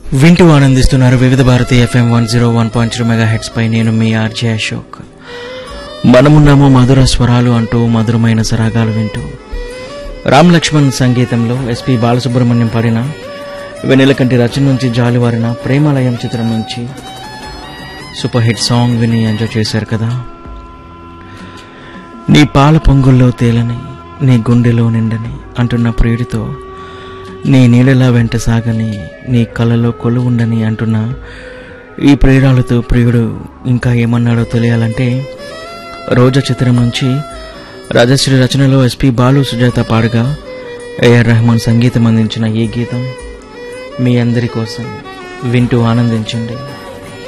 వింటూ ఆనందిస్తున్నారు Vividh Bharati FM one zero one point three megahertz పై నేను మీ ఆర్జే అశోక్ మనమున్నాము మధుర స్వరాలు అంటూ మధురమైన సరాగాలు వింటూ రామ్ లక్ష్మణ్ సంగీతంలో ఎస్పి బాలసుబ్రహ్మణ్యం పాడిన వెన్నెలకంటి రచన నుంచి జాలివారిన ప్రేమాలయం చిత్రం నుంచి సూపర్ హిట్ సాంగ్ విని ఎంజాయ్ చేశారు కదా నీ పాల పొంగుల్లో తేలని నీ గుండెలో నిండని అంటున్న ప్రియుడితో నీ నీడలా వెంట సాగని నీ కళ్ళలో కొలు ఉండని అంటున్న ఈ ప్రియురాలతో ప్రియుడు ఇంకా ఏమన్నాడో తెలియాలంటే రోజా చిత్రం నుంచి రాజశ్రీ రచనలో ఎస్పి బాలు సుజాత పాడగా ఏఆర్ రెహమాన్ సంగీతం అందించిన ఈ గీతం మీ అందరి కోసం వింటూ ఆనందించండి